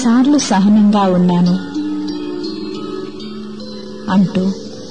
ఎన్నిసార్లు సహనంగా ఉన్నాను అంటూ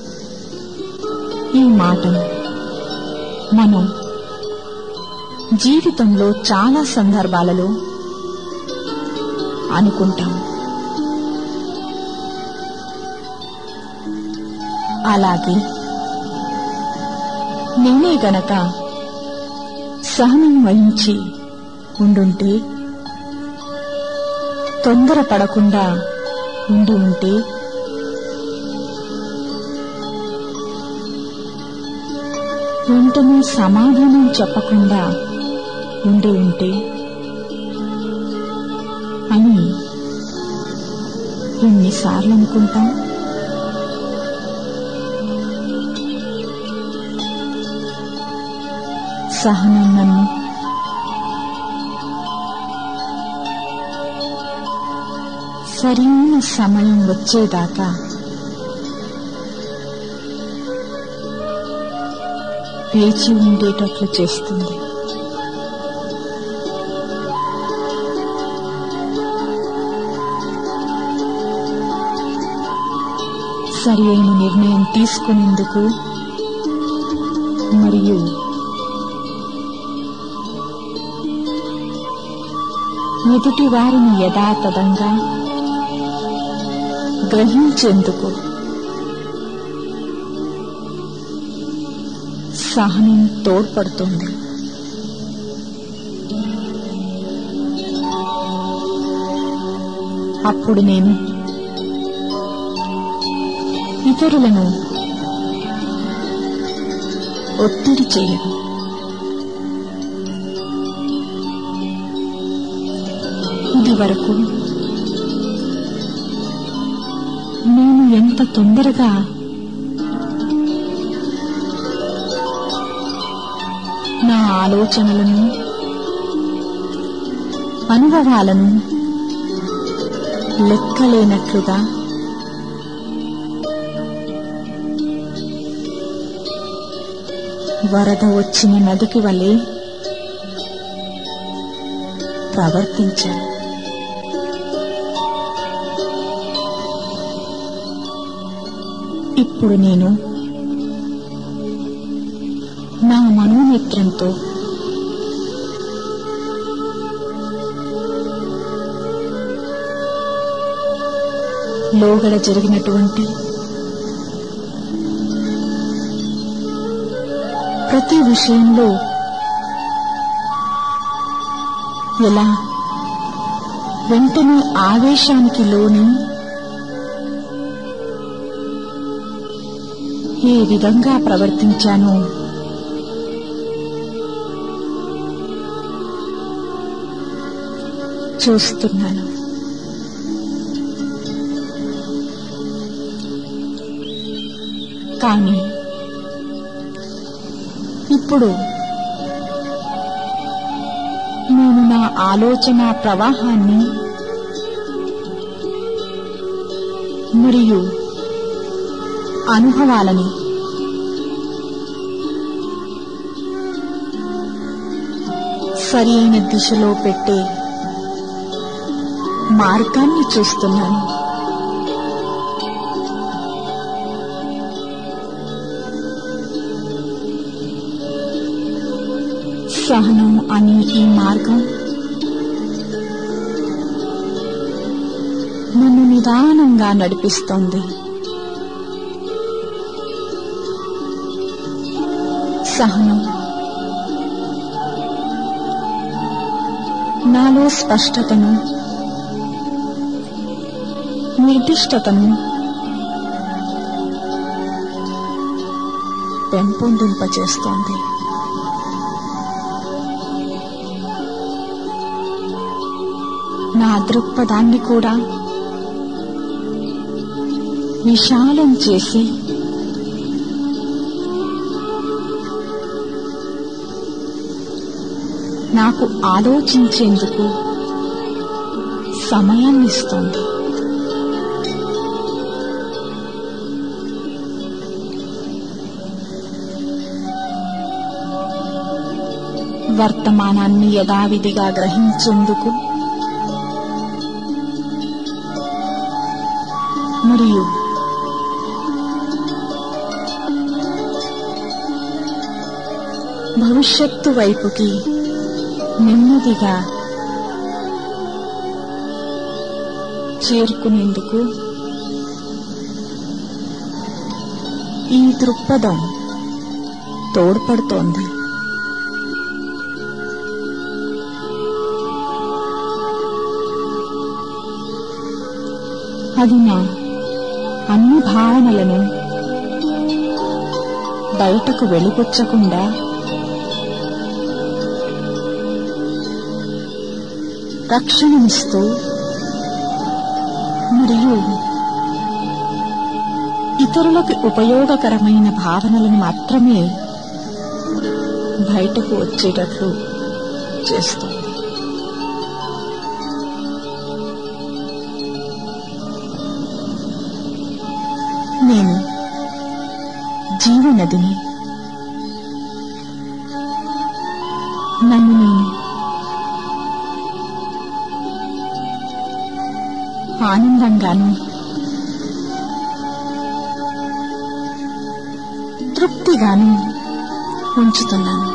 ఈ మాటను మనం జీవితంలో చాలా సందర్భాలలో అనుకుంటాం అలాగే నేనే గనక సహనం వహించి ఉండుంటే తొందరపడకుండా ఉండి ఉంటే వెంటనే సమాధానం చెప్పకుండా ఉండి ఉంటే అని ఎన్నిసార్లు అనుకుంటాం సహనం నన్ను సరైన సమయం వచ్చేదాకా వేచి ఉండేటట్లు చేస్తుంది సరి అయిన నిర్ణయం తీసుకునేందుకు మరియు ఎదుటి వారిని యథాతథంగా గ్రహించేందుకు సహనం తోడ్పడుతుంది అప్పుడు నేను ఇతరులను ఒత్తిడి చేయను ఇది వరకు నేను ఎంత తొందరగా నా ఆలోచనలను అనుభవాలను లెక్కలేనట్లుగా వరద వచ్చిన నదికి వలె ప్రవర్తించాను ఇప్పుడు నేను నా మనోనేత్రంతో లోగడ జరిగినటువంటి ప్రతి విషయంలో ఎలా వెంటనే ఆవేశానికి లోని ఏ విధంగా ప్రవర్తించానో చూస్తున్నాను కానీ ఇప్పుడు నేను నా ఆలోచన ప్రవాహాన్ని మరియు అనుభవాలని సరి అయిన దిశలో పెట్టే మార్గాన్ని చూస్తున్నాను సహనం అనే ఈ మార్గం నన్ను నిదానంగా నడిపిస్తోంది సహనం నాలో స్పష్టతను నిర్దిష్టతను పెంపొందింపచేస్తోంది నా దృక్పథాన్ని కూడా విశాలం చేసి నాకు ఆలోచించేందుకు సమయాన్నిస్తోంది వర్తమానాన్ని యథావిధిగా గ్రహించేందుకు మరియు భవిష్యత్తు వైపుకి నెమ్మదిగా చేరుకునేందుకు ఈ దృక్పథం తోడ్పడుతోంది అది నా అన్ని భావనలను బయటకు వెలిపుచ్చకుండా రక్షణనిస్తూ మరియు ఇతరులకు ఉపయోగకరమైన భావనలను మాత్రమే బయటకు వచ్చేటట్లు చేస్తుంది నేను జీవనదిని నన్ను నేను ఆనందంగాను తృప్తిగాను ఉంచుతున్నాను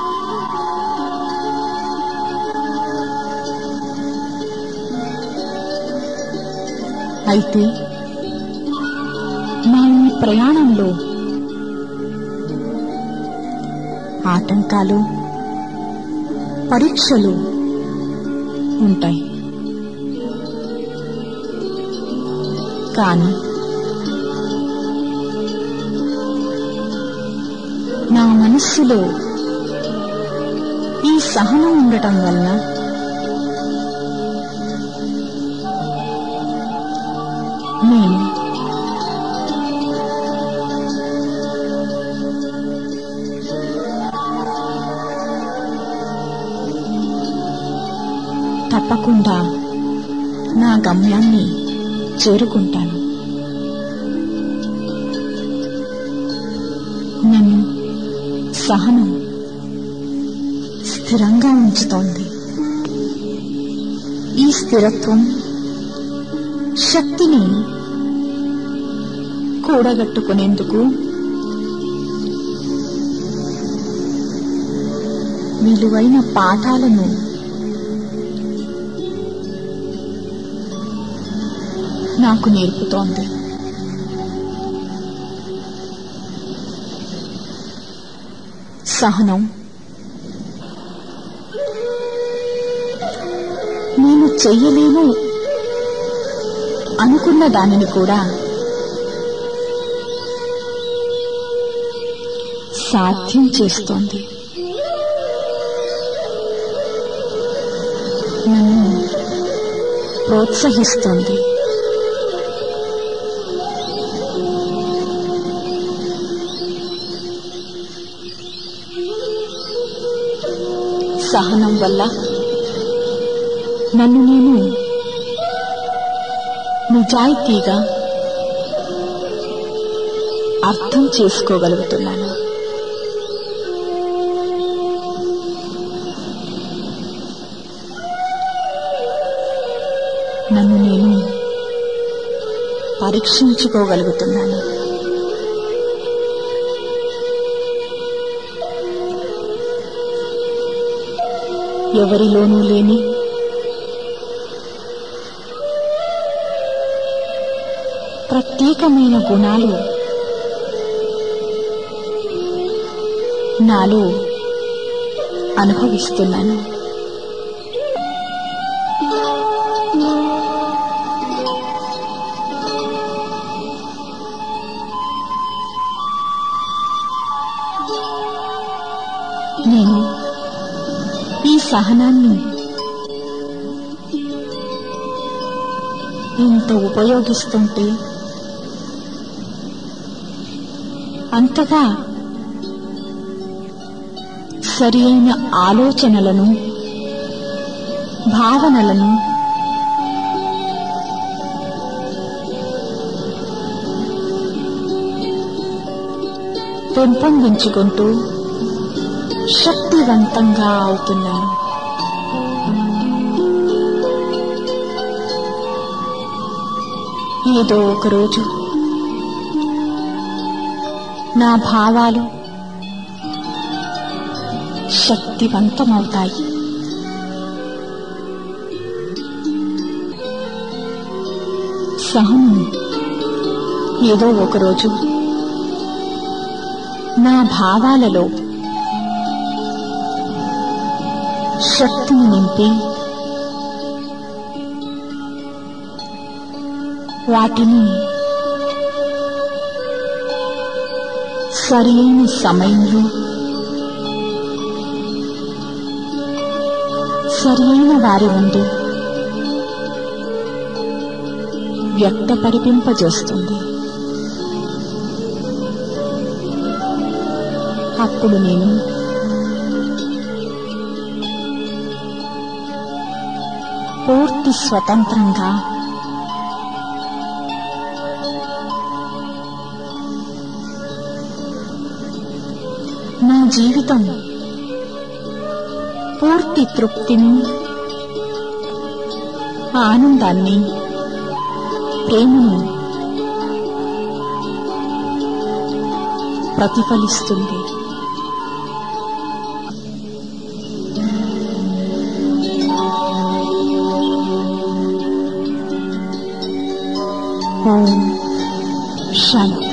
అయితే నా ఈ ప్రయాణంలో ఆటంకాలు పరీక్షలు ఉంటాయి కానీ నా మనస్సులో ఈ సహనం ఉండటం వలన నేను తప్పకుండా నా గమ్యాన్ని చేరుకుంటాను నన్ను సహనం స్థిరంగా ఉంచుతోంది ఈ స్థిరత్వం శక్తిని కూడగట్టుకునేందుకు విలువైన పాఠాలను నాకు నేర్పుతోంది సహనం నేను చెయ్యలేను అనుకున్న దానిని కూడా సాధ్యం చేస్తోంది నన్ను ప్రోత్సహిస్తోంది సహనం వల్ల నన్ను నేను నిజాయితీగా అర్థం చేసుకోగలుగుతున్నాను నన్ను నేను పరీక్షించుకోగలుగుతున్నాను ఎవరిలోనూ లేని ప్రత్యేకమైన గుణాలు నాలో అనుభవిస్తున్నాను నేను ఈ సహనాన్ని ఇంత ఉపయోగిస్తుంటే అంతగా సరి అయిన ఆలోచనలను భావనలను పెంపొందించుకుంటూ శక్తివంతంగా అవుతున్నాను ఈ ఏదో ఒకరోజు నా భావాలు శక్తివంతమవుతాయి సహనం ఏదో ఒకరోజు నా భావాలలో శక్తిని నింపి వాటిని సరైన సమయంలో సరైన వారి ముందు వ్యక్తపరిపింపజేస్తుంది అప్పుడు నేను పూర్తి స్వతంత్రంగా నా జీవితం పూర్తి తృప్తిని ఆనందాన్ని ప్రేమను ప్రతిఫలిస్తుంది ఓం శాంతి